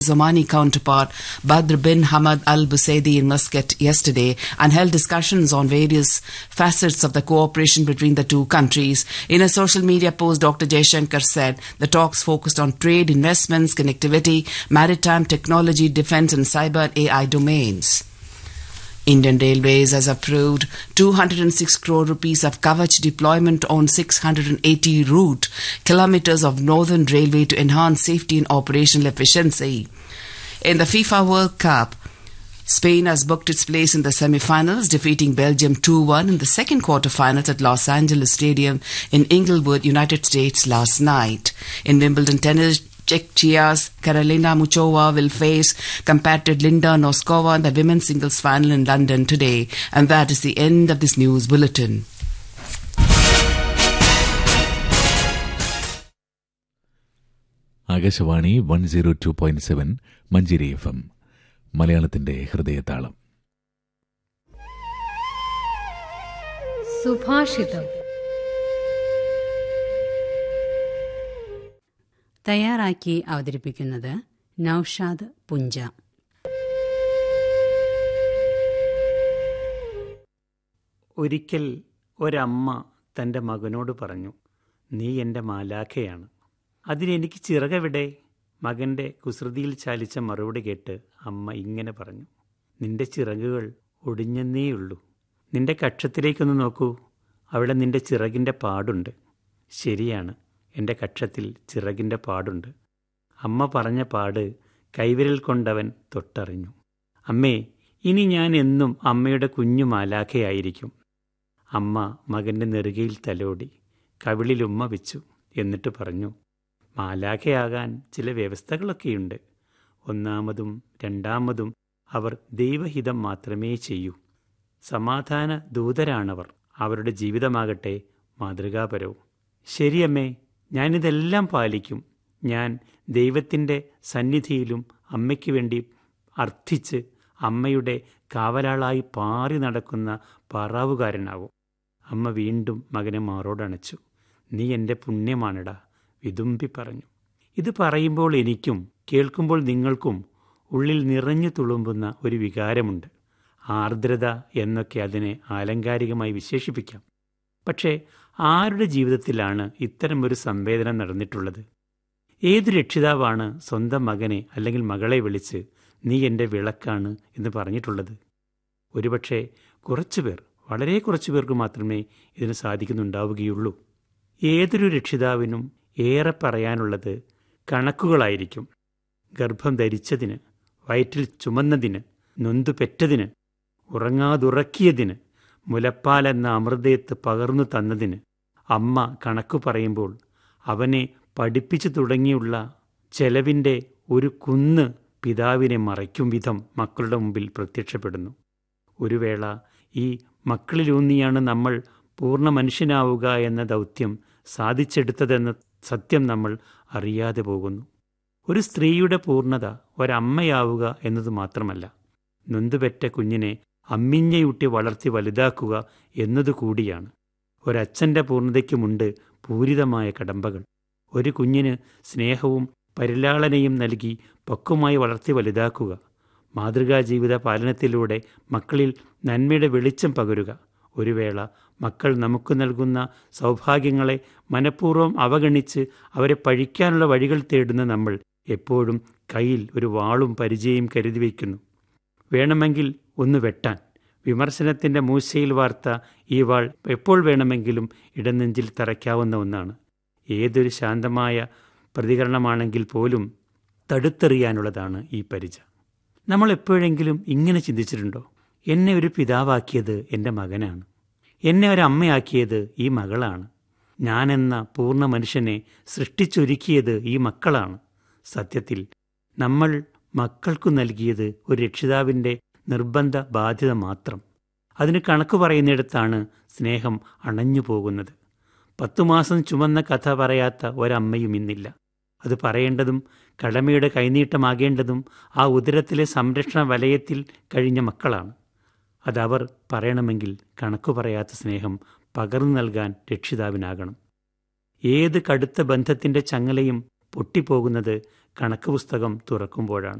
Omani counterpart Badr bin Hamad Al Busaidi in Muscat yesterday and held discussions on various facets of the cooperation between the two countries. In a social media post, Dr. Jaishankar said the talks focused on trade, investments, connectivity, maritime technology, defense, and cyber and AI domains. Indian Railways has approved 206 crore rupees of Kavach deployment on 680 route kilometers of Northern Railway to enhance safety and operational efficiency. In the FIFA World Cup, Spain has booked its place in the semi-finals, defeating Belgium 2-1 in the second quarter-finals at Los Angeles Stadium in Inglewood, United States last night. In Wimbledon tennis, Czechia's Karolina Muchova will face competitor Linda Noskova in the women's singles final in London today. And that is the end of this news bulletin. Akashvani one zero two point seven Manjeri F M മലയാളത്തിന്റെ ഹൃദയതാളം സുഭാഷിതം തയ്യാറാക്കി അവതരിപ്പിക്കുന്നത് നൌഷാദ് പുഞ്ച ഒരിക്കൽ ഒരമ്മ തൻ്റെ മകനോട് പറഞ്ഞു നീ എൻ്റെ മാലാഖയാണ് അതിനെനിക്ക് ചിറകെവിടെ മകൻ്റെ കുസൃതിയിൽ ചാലിച്ച മറുപടി കേട്ട് അമ്മ ഇങ്ങനെ പറഞ്ഞു നിന്റെ ചിറകുകൾ ഒടിഞ്ഞെന്നേയുള്ളൂ നിന്റെ കക്ഷത്തിലേക്കൊന്ന് നോക്കൂ അവിടെ നിന്റെ ചിറകിൻ്റെ പാടുണ്ട് ശരിയാണ് എൻ്റെ കക്ഷത്തിൽ ചിറകിൻ്റെ പാടുണ്ട് അമ്മ പറഞ്ഞ പാട് കൈവിരൽ കൊണ്ടവൻ തൊട്ടറിഞ്ഞു അമ്മേ ഇനി ഞാൻ എന്നും അമ്മയുടെ കുഞ്ഞു മാലാഖയായിരിക്കും അമ്മ മകൻ്റെ നെറുകയിൽ തലോടി കവിളിൽ ഉമ്മ വെച്ചു എന്നിട്ട് പറഞ്ഞു മാലാഖയാകാൻ ചില വ്യവസ്ഥകളൊക്കെയുണ്ട് ഒന്നാമതും രണ്ടാമതും അവർ ദൈവഹിതം മാത്രമേ ചെയ്യൂ സമാധാന ദൂതരാണവർ അവരുടെ ജീവിതമാകട്ടെ മാതൃകാപരവും ശരിയമ്മേ ഞാനിതെല്ലാം പാലിക്കും ഞാൻ ദൈവത്തിൻ്റെ സന്നിധിയിലും അമ്മയ്ക്ക് വേണ്ടി അർത്ഥിച്ച് അമ്മയുടെ കാവലാളായി പാറി നടക്കുന്ന പാറാവുകാരനാവും അമ്മ വീണ്ടും മകനെ മാറോടണച്ചു നീ എൻ്റെ പുണ്യമാണെടാ വിതുമ്പി പറഞ്ഞു ഇത് പറയുമ്പോൾ എനിക്കും കേൾക്കുമ്പോൾ നിങ്ങൾക്കും ഉള്ളിൽ നിറഞ്ഞു തുളുമ്പുന്ന ഒരു വികാരമുണ്ട് ആർദ്രത എന്നൊക്കെ അതിനെ ആലങ്കാരികമായി വിശേഷിപ്പിക്കാം പക്ഷേ ആരുടെ ജീവിതത്തിലാണ് ഇത്തരമൊരു സംവേദനം നടന്നിട്ടുള്ളത് ഏതു രക്ഷിതാവാണ് സ്വന്തം മകനെ അല്ലെങ്കിൽ മകളെ വിളിച്ച് നീ എൻ്റെ വിളക്കാണ് എന്ന് പറഞ്ഞിട്ടുള്ളത് ഒരുപക്ഷെ കുറച്ചുപേർ വളരെ കുറച്ചു പേർക്ക് മാത്രമേ ഇതിന് സാധിക്കുന്നുണ്ടാവുകയുള്ളൂ ഏതൊരു രക്ഷിതാവിനും ഏറെ പറയാനുള്ളത് കണക്കുകളായിരിക്കും ഗർഭം ധരിച്ചതിന് വയറ്റിൽ ചുമന്നതിന് നൊന്തു പെറ്റതിന് ഉറങ്ങാതുറക്കിയതിന് മുലപ്പാലെന്ന അമൃതയത്ത് പകർന്നു തന്നതിന് അമ്മ കണക്കു പറയുമ്പോൾ അവനെ പഠിപ്പിച്ചു തുടങ്ങിയുള്ള ചെലവിൻ്റെ ഒരു കുന്ന് പിതാവിനെ മറയ്ക്കും വിധം മക്കളുടെ മുമ്പിൽ പ്രത്യക്ഷപ്പെടുന്നു ഒരു വേള ഈ മക്കളിലൂന്നിയാണ് നമ്മൾ പൂർണ്ണ മനുഷ്യനാവുക എന്ന ദൗത്യം സാധിച്ചെടുത്തതെന്ന സത്യം നമ്മൾ അറിയാതെ പോകുന്നു ഒരു സ്ത്രീയുടെ പൂർണ്ണത ഒരമ്മയാവുക എന്നത് മാത്രമല്ല നൊന്തുപെറ്റ കുഞ്ഞിനെ അമ്മിഞ്ഞയൂട്ടി വളർത്തി വലുതാക്കുക എന്നതുകൂടിയാണ് ഒരച്ഛൻ്റെ പൂർണ്ണതയ്ക്കുമുണ്ട് പൂരിതമായ കടമ്പകൾ ഒരു കുഞ്ഞിന് സ്നേഹവും പരിലാളനയും നൽകി പക്വമായി വളർത്തി വലുതാക്കുക മാതൃകാ ജീവിത പാലനത്തിലൂടെ മക്കളിൽ നന്മയുടെ വെളിച്ചം പകരുക ഒരു വേള മക്കൾ നമുക്ക് നൽകുന്ന സൗഭാഗ്യങ്ങളെ മനഃപൂർവ്വം അവഗണിച്ച് അവരെ പഴിക്കാനുള്ള വഴികൾ തേടുന്ന നമ്മൾ എപ്പോഴും കയ്യിൽ ഒരു വാളും പരിചയം കരുതി വയ്ക്കുന്നു വേണമെങ്കിൽ ഒന്ന് വെട്ടാൻ വിമർശനത്തിൻ്റെ മൂശയിൽ വാർത്ത ഈ വാൾ എപ്പോൾ വേണമെങ്കിലും ഇടനെഞ്ചിൽ തറയ്ക്കാവുന്ന ഒന്നാണ് ഏതൊരു ശാന്തമായ പ്രതികരണമാണെങ്കിൽ പോലും തടുത്തെറിയാനുള്ളതാണ് ഈ പരിച നമ്മൾ എപ്പോഴെങ്കിലും ഇങ്ങനെ ചിന്തിച്ചിട്ടുണ്ടോ എന്നെ ഒരു പിതാവാക്കിയത് എൻ്റെ മകനാണ് എന്നെ ഒരു അമ്മയാക്കിയത് ഈ മകളാണ് ഞാനെന്ന പൂർണ്ണ മനുഷ്യനെ സൃഷ്ടിച്ചൊരുക്കിയത് ഈ മക്കളാണ് സത്യത്തിൽ നമ്മൾ മക്കൾക്കു നൽകിയത് ഒരു രക്ഷിതാവിൻ്റെ നിർബന്ധ ബാധ്യത മാത്രം അതിന് കണക്ക് പറയുന്നിടത്താണ് സ്നേഹം അണഞ്ഞു പോകുന്നത് പത്തു മാസം ചുമന്ന കഥ പറയാത്ത ഒരമ്മയും ഇന്നില്ല അത് പറയേണ്ടതും കടമയുടെ കൈനീട്ടമാകേണ്ടതും ആ ഉദരത്തിലെ സംരക്ഷണ വലയത്തിൽ കഴിഞ്ഞ മക്കളാണ് അതവർ പറയണമെങ്കിൽ കണക്കു പറയാത്ത സ്നേഹം പകർന്നു നൽകാൻ രക്ഷിതാവിനാകണം ഏത് കടുത്ത ബന്ധത്തിൻ്റെ ചങ്ങലയും പൊട്ടിപ്പോകുന്നത് കണക്ക് പുസ്തകം തുറക്കുമ്പോഴാണ്